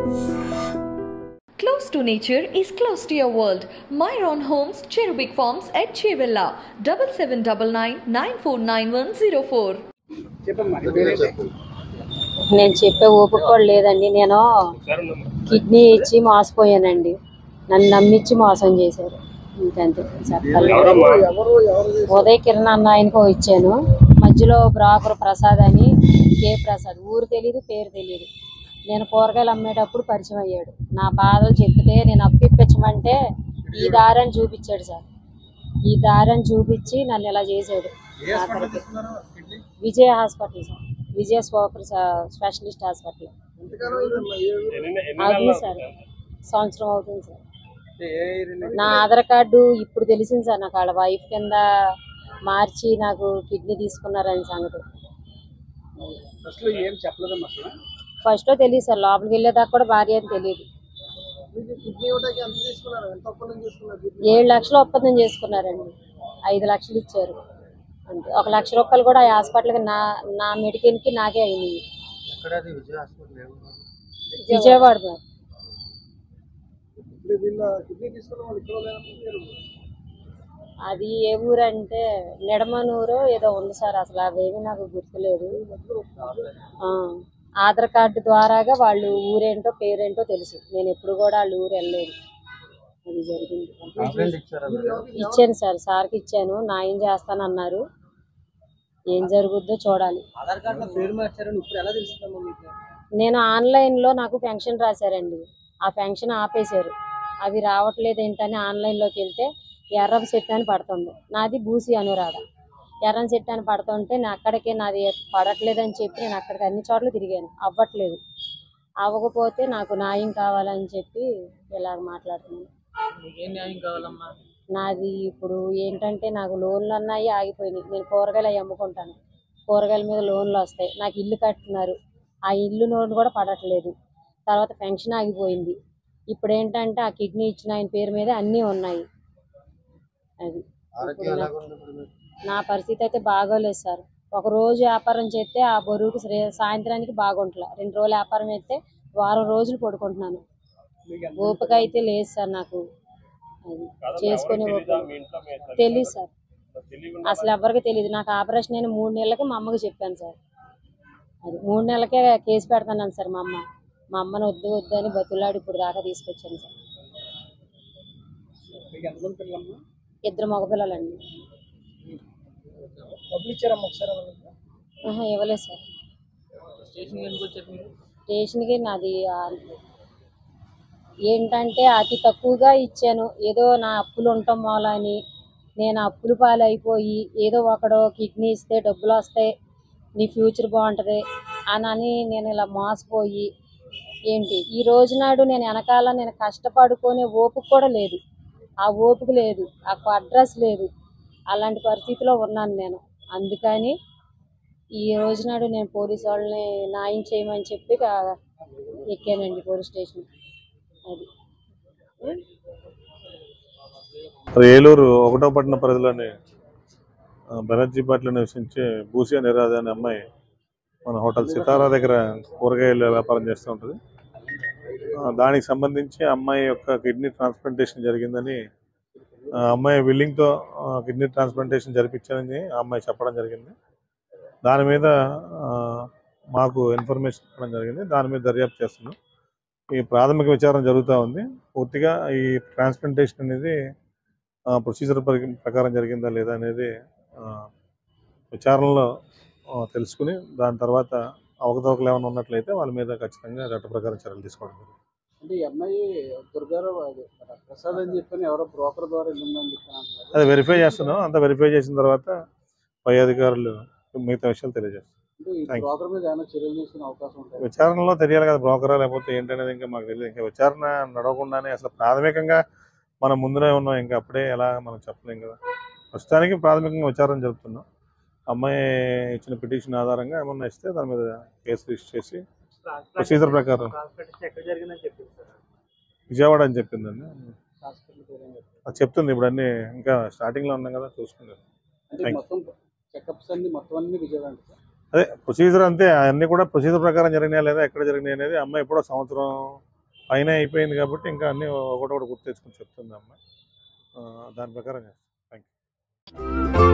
Close to nature is close to your world. Myron Homes, Cherubic Farms at Chevilla, double seven double nine nine four nine one zero four. చెప్పమ్మా నీ పేరేంటి? నేను చెప్పే ఓపిక కూడా లేదండి నేను కిడ్నీ ఇచ్చి మోసపోయానండి నన్ను నమ్మించి మోసం చేశారు ఇంకంతే చెప్పాలి ఎవరు ఎవరు ఉదయ్ కిరణ్ అన్న ఆయనకు ఇచ్చాను మధ్యలో బ్రాకర్ ప్రసాద్ అని కే ప్రసాద్ ఊరు తెలియదు పేరు తెలియదు నేను కూరగాయలు అమ్మేటప్పుడు పరిచయం అయ్యాడు నా బాధలు చెప్తే నేను అప్పిప్పించమంటే ఈ దారని చూపించాడు సార్ ఈ దారని చూపించి నన్ను ఇలా చేశాడు ఏ హాస్పిటల్ తీసుకున్నారు kidney Vijaya hospital sir Vijaya super specialist hospital ఎంతకాలం అయిందమ్మా? ఏ ఊరు? అవుతుంది సార్ సంవత్సరం అవుతుంది సార్ ఏ ఏరియాలో? నా ఆధార్ కార్డు ఇప్పుడు తెలిసింది సార్ నాకు వాళ్ళ వైఫ్ కింద మార్చి నాకు కిడ్నీ తీసుకున్నారని సంగతి ఫస్ట్ లో ఏం చెప్పలేదమ్మా అసలు ఫస్ట్లో తెలియదు సార్ లోపలికి వెళ్ళేదాకా కూడా భార్య అని తెలియదు మీకు కిడ్నీ ఇవ్వడానికి ఎంత తీసుకున్నారు ఎంత ఒప్పందం చేసుకున్నారు కిడ్నీ? ఏడు లక్షలు ఒప్పందం చేసుకున్నారండి ఐదు లక్షలు ఇచ్చారు అంతే ఒక లక్ష రూపాయలు కూడా ఆ హాస్పిటల్కి నా నా మెడికల్కి నాకే అయినాయి విజయవాడ మరి. ఇప్పుడు వీళ్ళ కిడ్నీ తీసుకున్న వాళ్ళు ఇక్కడ లేనప్పుడు మీరు అది ఏ ఊరు అంటే నిడమనూరు ఏదో ఉంది సార్ అసలు అవేమి నాకు గుర్తులేదు ఆ, ఆధార్ కార్డు ద్వారాగా వాళ్ళు ఊరేంటో పేరేంటో తెలుసు నేను ఎప్పుడు కూడా వాళ్ళ ఊరు వెళ్ళలేదు అది జరిగింది ఇచ్చాను సార్ సార్కి ఇచ్చాను న్యాయం చేస్తానన్నారు ఏం జరుగుద్దో చూడాలి ఆధార్ కార్డు లో పేరు మార్చారని ఇప్పుడు ఎలా తెలుస్తుందమ్మా మీకు నేను ఆన్లైన్లో నాకు పెన్షన్ రాశారండి ఆ పెన్షన్ ఆపేశారు అవి రావట్లేదు ఏంటని ఆన్లైన్లోకి వెళ్తే ఎర్రం సెట్ అని పడుతుంది నాది బూసి అనురాధ ఎర్రం సెట్ అని పడుతుంటే నేను అక్కడికే నాది పడట్లేదని చెప్పి నేను అక్కడికి అన్ని చోట్ల తిరిగాను అవ్వట్లేదు అవ్వకపోతే నాకు న్యాయం కావాలని చెప్పి ఇలాగ మాట్లాడుతున్నాను ఏం న్యాయం కావాలమ్మా నాది ఇప్పుడు ఏంటంటే నాకు లోన్లు అన్నాయి ఆగిపోయినాయి నేను కూరగాయలు అవి అమ్ముకుంటాను కూరగాయల మీద లోన్లు వస్తాయి నాకు ఇల్లు కట్టున్నారు ఆ ఇల్లు లోన్ కూడా పడట్లేదు తర్వాత పెన్షన్ ఆగిపోయింది ఇప్పుడు ఏంటంటే ఆ కిడ్నీ ఇచ్చిన ఆయన పేరు మీద అన్నీ ఉన్నాయి అది ఇప్పుడు నా- నా పరిస్థితి అయితే బాగోలేదు సార్ ఒక రోజు వ్యాపారం చేస్తే ఆ బరువుకి శ్రే- సాయంత్రానికి బాగుంటలే రెండు రోజులు వ్యాపారం చేస్తే వారం రోజులు పడుకుంటున్నాను ఓపిక అయితే లేదు సార్ నాకు అది చేసుకునే ఓపిక తెలియదు సార్ అసలు ఎవరికి తెలియదు నాకు ఆపరేషన్ అయిన మూడు నెలలకి మా అమ్మకి చెప్పాను సార్ అది మూడు నెలలకే కేసు పెడతాను సార్ మా అమ్మ మా అమ్మని వద్దు వద్దు అని బతులాడి ఇప్పుడు దాకా తీసుకొచ్చాను సార్ మీకు ఎంతమంది పిల్లలమ్మా ఇద్దరు మగపిల్లలండి డబ్బులు ఇచ్చారమ్మా ఒకసారి వాళ్ళకి? ఆహా, ఇవ్వలేదు సార్ స్టేషన్కి ఎందుకు వచ్చారు మీరు స్టేషన్కి నాది ఆ, ఏంటంటే అతి తక్కువగా ఇచ్చాను ఏదో నా అప్పులు ఉండటం మూల అని నేను అప్పులు పాలైపోయి ఏదో ఒకడో కిడ్నీ ఇస్తే డబ్బులు వస్తాయి నీ ఫ్యూచర్ బాగుంటుంది అని అని నేను ఇలా మోసపోయి ఏంటి ఈ రోజు నాడు నేను వెనకాల నేను కష్టపడుకునే ఓపిక కూడా లేదు ఆ ఓపిక లేదు ఆ అడ్రస్ లేదు అలాంటి పరిస్థితిలో ఉన్నాను నేను అందుకని ఈ రోజు నాడు నేను పోలీసు వాళ్ళని న్యాయం చేయమని చెప్పి కా- ఎక్కానండి పోలీస్ స్టేషన్ అది మరి ఏలూరు ఒకటో పట్టణ పరిధిలోని ఆ, బెనర్జీపేటలో నివసించే బూసియా నిరాధ అనే అమ్మాయి మన హోటల్ సితారా దగ్గర కూరగాయల వ్యాపారం చేస్తూ ఉంటుంది ఆ, దానికి సంబంధించి ఆ అమ్మాయి యొక్క కిడ్నీ ట్రాన్స్ప్లాంటేషన్ జరిగిందని ఆ అమ్మాయి విల్లింగ్తో కిడ్నీ ట్రాన్స్ప్లాంటేషన్ జరిపించానని ఆ అమ్మాయి చెప్పడం జరిగింది దాని మీద ఆ, మాకు ఇన్ఫర్మేషన్ ఇవ్వడం జరిగింది దాని మీద దర్యాప్తు చేస్తున్నాం ఈ ప్రాథమిక విచారణ జరుగుతూ ఉంది పూర్తిగా ఈ ట్రాన్స్ప్లాంటేషన్ అనేది ప్రొసీజర్ ప్రకారం జరిగిందా లేదా అనేది ఆ, విచారణలో ఆ, తెలుసుకుని దాని తర్వాత అవకతవకలు ఏమైనా ఉన్నట్లయితే వాళ్ళ మీద ఖచ్చితంగా చట్ట ప్రకారం చర్యలు తీసుకోవడం జరుగుతుంది అంటే ఈ అమ్మాయి దుర్గారావు అది మన ప్రసాద్ అని చెప్పని ఎవరో బ్రోకర్ ద్వారా వెళ్ళిందని చెప్పి అంటున్నారు. అది వెరిఫై చేస్తున్నాం అంత వెరిఫై చేసిన తర్వాత పై అధికారులు మిగతా విషయాలు తెలియజేస్తారు అంటే ఈ Thank you. బ్రోకర్ మీద ఏమైనా చర్యలు తీసుకునే అవకాశం ఉంటుంది విచారణలో తెలియాలి కదా బ్రోకరా లేకపోతే ఏంటనేది ఇంకా మాకు తెలియదు ఇంకా విచారణ నడవకుండానే అసలు ప్రాథమికంగా మనం ముందునే ఉన్నాం ఇంకా అప్పుడే ఎలా మనం చెప్పలేం కదా ప్రస్తుతానికి ప్రాథమికంగా విచారణ జరుపుతున్నాం అమ్మాయి ఇచ్చిన పిటిషన్ ఆధారంగా ఏమన్నా ఇస్తే దాని మీద కేసు రిజిస్టర్ చేసి ప్రొసీజర్ ప్రకారం ఎక్కడ జరిగిందని చెప్పింది సార్ విజయవాడ అని చెప్పిందండి హాస్పిటల్ పేరు ఏం చెప్పారు? అది చెప్తుంది ఇప్పుడు అన్ని ఇంకా స్టార్టింగ్లో ఉన్నాం కదా చూసుకుందాం అంటే Thank you. మొత్తం చెకప్స్ అన్ని మొత్తం అన్ని విజయవాడ సార్ అదే ప్రొసీజర్ అంతే అన్ని కూడా ప్రొసీజర్ ప్రకారం జరిగినాయా లేదా ఎక్కడ జరిగినాయి అనేది అమ్మాయి ఎప్పుడో సంవత్సరం పైన అయిపోయింది కాబట్టి ఇంకా అన్నీ ఒకటొకటి గుర్తు తెచ్చుకొని చెప్తుంది అమ్మాయి ఆ, దాని ప్రకారం చేస్తాం థ్యాంక్ యూ